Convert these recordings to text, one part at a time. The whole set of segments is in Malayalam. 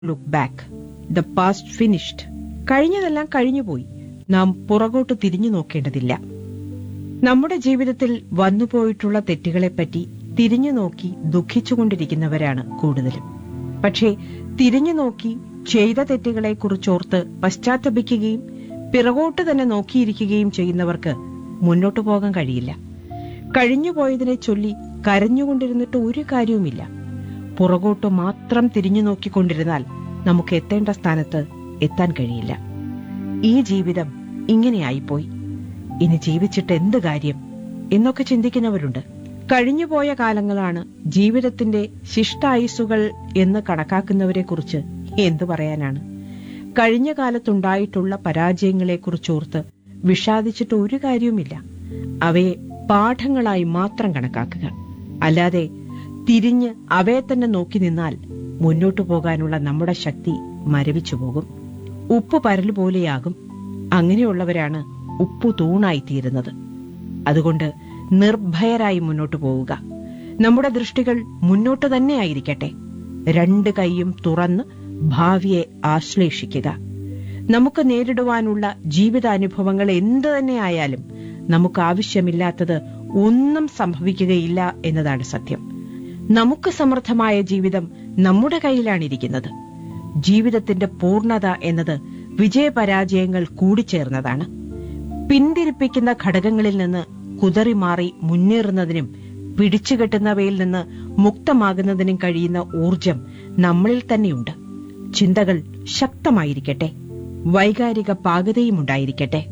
look back the past finished കഴിഞ്ഞതെല്ലാം കഴിഞ്ഞുപോയി നാം പുറകോട്ട് തിരിഞ്ഞു നോക്കേണ്ടതില്ല നമ്മുടെ ജീവിതത്തിൽ വന്നുപോയിട്ടുള്ള തെറ്റുകളെപ്പറ്റി തിരിഞ്ഞു നോക്കി ദുഃഖിച്ചുകൊണ്ടിരിക്കുന്നവരാണ് കൂടുതലും പക്ഷേ തിരിഞ്ഞു നോക്കി ചെയ്ത തെറ്റുകളെക്കുറിച്ചോർത്ത് പശ്ചാത്തപിക്കുകയും പിറകോട്ട് തന്നെ നോക്കിയിരിക്കുകയും ചെയ്യുന്നവർക്ക് മുന്നോട്ടു പോകാൻ കഴിയില്ല കഴിഞ്ഞുപോയതിനെ ചൊല്ലി കരഞ്ഞുകൊണ്ടിരുന്നിട്ട് ഒരു കാര്യവുമില്ല പുറകോട്ട് മാത്രം തിരിഞ്ഞു നോക്കിക്കൊണ്ടിരുന്നാൽ നമുക്ക് എത്തേണ്ട സ്ഥാനത്ത് എത്താൻ കഴിയില്ല ഈ ജീവിതം ഇങ്ങനെയായിപ്പോയി ഇനി ജീവിച്ചിട്ട് എന്ത് കാര്യം എന്നൊക്കെ ചിന്തിക്കുന്നവരുണ്ട് കഴിഞ്ഞുപോയ കാലങ്ങളാണ് ജീവിതത്തിന്റെ ശിഷ്ടായുസുകൾ എന്ന് കണക്കാക്കുന്നവരെക്കുറിച്ച് എന്തു പറയാനാണ് കഴിഞ്ഞ കാലത്തുണ്ടായിട്ടുള്ള പരാജയങ്ങളെക്കുറിച്ചോർത്ത് വിഷാദിച്ചിട്ട് ഒരു കാര്യവുമില്ല അവയെ പാഠങ്ങളായി മാത്രം കണക്കാക്കുക അല്ലാതെ തിരിഞ്ഞ് അവയെ തന്നെ നോക്കി നിന്നാൽ മുന്നോട്ടു പോകാനുള്ള നമ്മുടെ ശക്തി മരവിച്ചു പോകും ഉപ്പ് പരല് പോലെയാകും അങ്ങനെയുള്ളവരാണ് ഉപ്പു തൂണായി തീരുന്നത് അതുകൊണ്ട് നിർഭയരായി മുന്നോട്ടു പോവുക നമ്മുടെ ദൃഷ്ടികൾ മുന്നോട്ട് തന്നെ ആയിരിക്കട്ടെ രണ്ട് കൈയും തുറന്ന് ഭാവിയെ ആശ്ലേഷിക്കുക നമുക്ക് നേരിടുവാനുള്ള ജീവിതാനുഭവങ്ങൾ എന്തു തന്നെ ആയാലും നമുക്ക് ആവശ്യമില്ലാത്തത് ഒന്നും സംഭവിക്കുകയില്ല എന്നതാണ് സത്യം നമുക്ക് സമൃദ്ധമായ ജീവിതം നമ്മുടെ കയ്യിലാണിരിക്കുന്നത് ജീവിതത്തിന്റെ പൂർണ്ണത എന്നത് വിജയപരാജയങ്ങൾ കൂടിച്ചേർന്നതാണ് പിന്തിരിപ്പിക്കുന്ന ഘടകങ്ങളിൽ നിന്ന് കുതറിമാറി മുന്നേറുന്നതിനും പിടിച്ചുകെട്ടുന്നവയിൽ നിന്ന് മുക്തമാകുന്നതിനും കഴിയുന്ന ഊർജം നമ്മളിൽ തന്നെയുണ്ട് ചിന്തകൾ ശക്തമായിരിക്കട്ടെ വൈകാരിക പാകതയും ഉണ്ടായിരിക്കട്ടെ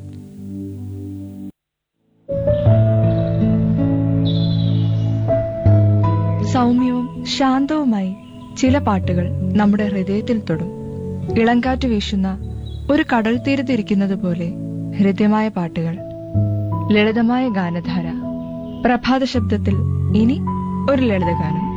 സൗമ്യവും ശാന്തവുമായി ചില പാട്ടുകൾ നമ്മുടെ ഹൃദയത്തിൽ തൊടും ഇളങ്കാറ്റ് വീശുന്ന ഒരു കടൽ തീരത്തിരിക്കുന്നത് പോലെ ഹൃദ്യമായ പാട്ടുകൾ ലളിതമായ ഗാനധാര പ്രഭാത ശബ്ദത്തിൽ ഇനി ഒരു ലളിതഗാനം